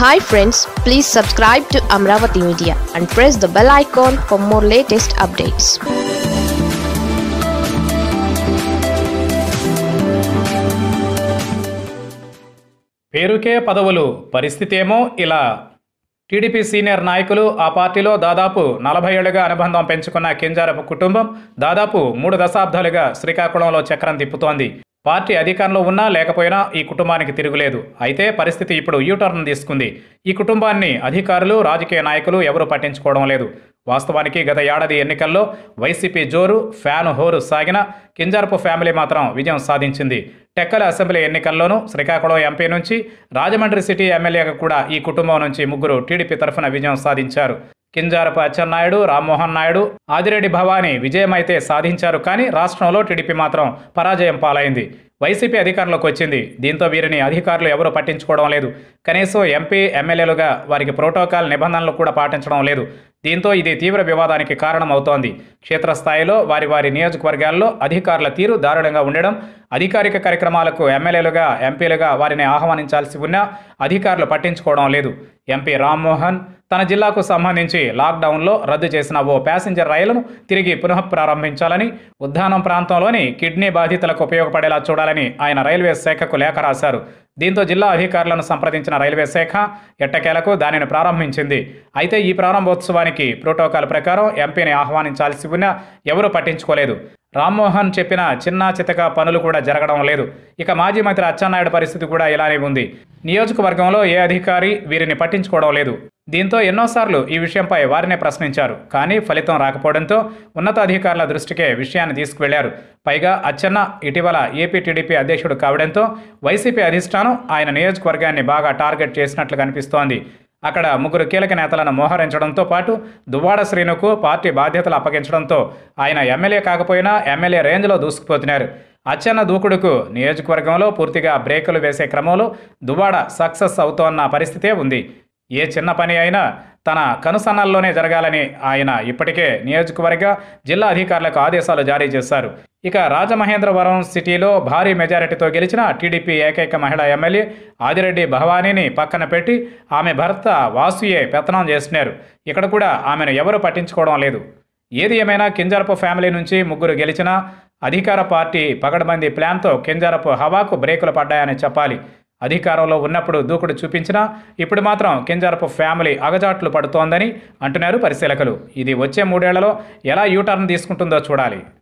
hi friends please subscribe to Amaravati media and press the bell icon for more latest updates పేరుకే పదవులు పరిస్థితి ఏమో ఇలా టీడీపీ సీనియర్ నాయకులు ఆ పార్టీలో దాదాపు నలభై ఏళ్లుగా అనుబంధం పెంచుకున్న కింజారపు కుటుంబం దాదాపు మూడు దశాబ్దాలుగా శ్రీకాకుళంలో చక్రం తిప్పుతోంది పార్టీ అధికారంలో ఉన్నా లేకపోయినా ఈ కుటుంబానికి తిరుగులేదు అయితే పరిస్థితి ఇప్పుడు యూటర్న్ తీసుకుంది ఈ కుటుంబాన్ని అధికారులు రాజకీయ నాయకులు ఎవరూ పట్టించుకోవడం లేదు వాస్తవానికి గత ఏడాది ఎన్నికల్లో వైసీపీ జోరు ఫ్యాన్ హోరు సాగిన కింజారపు ఫ్యామిలీ మాత్రం విజయం సాధించింది టెక్కల అసెంబ్లీ ఎన్నికల్లోనూ శ్రీకాకుళం ఎంపీ నుంచి రాజమండ్రి సిటీ ఎమ్మెల్యేగా కూడా ఈ కుటుంబం నుంచి ముగ్గురు టీడీపీ తరఫున విజయం సాధించారు కింజారపు అచ్చెన్నాయుడు రామ్మోహన్ నాయుడు ఆదిరెడ్డి భవానీ విజయమైతే సాధించారు కానీ రాష్ట్రంలో టీడీపీ మాత్రం పరాజయం పాలైంది వైసీపీ అధికారంలోకి వచ్చింది దీంతో వీరిని అధికారులు ఎవరూ పట్టించుకోవడం లేదు కనీసం ఎంపీ ఎమ్మెల్యేలుగా వారికి ప్రోటోకాల్ నిబంధనలు కూడా పాటించడం లేదు దీంతో ఇది తీవ్ర వివాదానికి కారణమవుతోంది క్షేత్రస్థాయిలో వారి వారి నియోజకవర్గాల్లో అధికారుల తీరు దారుణంగా ఉండడం అధికారిక కార్యక్రమాలకు ఎమ్మెల్యేలుగా ఎంపీలుగా వారిని ఆహ్వానించాల్సి ఉన్నా అధికారులు పట్టించుకోవడం లేదు ఎంపీ రామ్మోహన్ తన జిల్లాకు సంబంధించి లాక్డౌన్లో రద్దు చేసిన ఓ ప్యాసింజర్ రైలును తిరిగి పునః ప్రారంభించాలని ఉద్దానం ప్రాంతంలోని కిడ్నీ బాధితులకు ఉపయోగపడేలా చూడాలని ఆయన రైల్వే శాఖకు లేఖ రాశారు దీంతో జిల్లా అధికారులను సంప్రదించిన రైల్వే శాఖ ఎట్టకేలకు దానిని ప్రారంభించింది అయితే ఈ ప్రారంభోత్సవానికి ప్రోటోకాల్ ప్రకారం ఎంపీని ఆహ్వానించాల్సి ఉన్నా ఎవరూ పట్టించుకోలేదు రామ్మోహన్ చెప్పిన చిన్న చితక పనులు కూడా జరగడం లేదు ఇక మాజీ మంత్రి అచ్చెన్నాయుడు పరిస్థితి కూడా ఇలానే ఉంది నియోజకవర్గంలో ఏ అధికారి వీరిని పట్టించుకోవడం లేదు దీంతో ఎన్నోసార్లు ఈ విషయంపై వారినే ప్రశ్నించారు కానీ ఫలితం రాకపోవడంతో ఉన్నతాధికారుల దృష్టికే విషయాన్ని తీసుకువెళ్లారు పైగా అచ్చెన్న ఇటీవల ఏపీ టీడీపీ అధ్యక్షుడు కావడంతో వైసీపీ అధిష్టానం ఆయన నియోజకవర్గాన్ని బాగా టార్గెట్ చేసినట్లు కనిపిస్తోంది అక్కడ ముగ్గురు కీలక నేతలను మోహరించడంతో పాటు దువ్వాడ శ్రీనుకు పార్టీ బాధ్యతలు అప్పగించడంతో ఆయన ఎమ్మెల్యే కాకపోయినా ఎమ్మెల్యే రేంజ్లో దూసుకుపోతున్నారు అచ్చెన్న దూకుడుకు నియోజకవర్గంలో పూర్తిగా బ్రేకులు వేసే క్రమంలో దువ్వాడ సక్సెస్ అవుతోన్న పరిస్థితే ఉంది ఏ చిన్న పని అయినా తన కనుసన్నల్లోనే జరగాలని ఆయన ఇప్పటికే నియోజకవర్గ జిల్లా అధికారులకు ఆదేశాలు జారీ చేశారు ఇక రాజమహేంద్రవరం సిటీలో భారీ మెజారిటీతో గెలిచిన టీడీపీ ఏకైక మహిళా ఎమ్మెల్యే ఆదిరెడ్డి భవానీని పక్కన పెట్టి ఆమె భర్త వాసుయే పెత్తనం చేస్తున్నారు ఇక్కడ కూడా ఆమెను ఎవరు పట్టించుకోవడం లేదు ఏది ఏమైనా కింజరపు ఫ్యామిలీ నుంచి ముగ్గురు గెలిచినా అధికార పార్టీ పగడబందీ ప్లాన్తో కింజరపు హవాకు బ్రేకులు పడ్డాయని చెప్పాలి అధికారంలో ఉన్నప్పుడు దూకుడు చూపించినా ఇప్పుడు మాత్రం కింజరపు ఫ్యామిలీ అగజాట్లు పడుతోందని అంటున్నారు పరిశీలకులు ఇది వచ్చే మూడేళ్లలో ఎలా యూటర్న్ తీసుకుంటుందో చూడాలి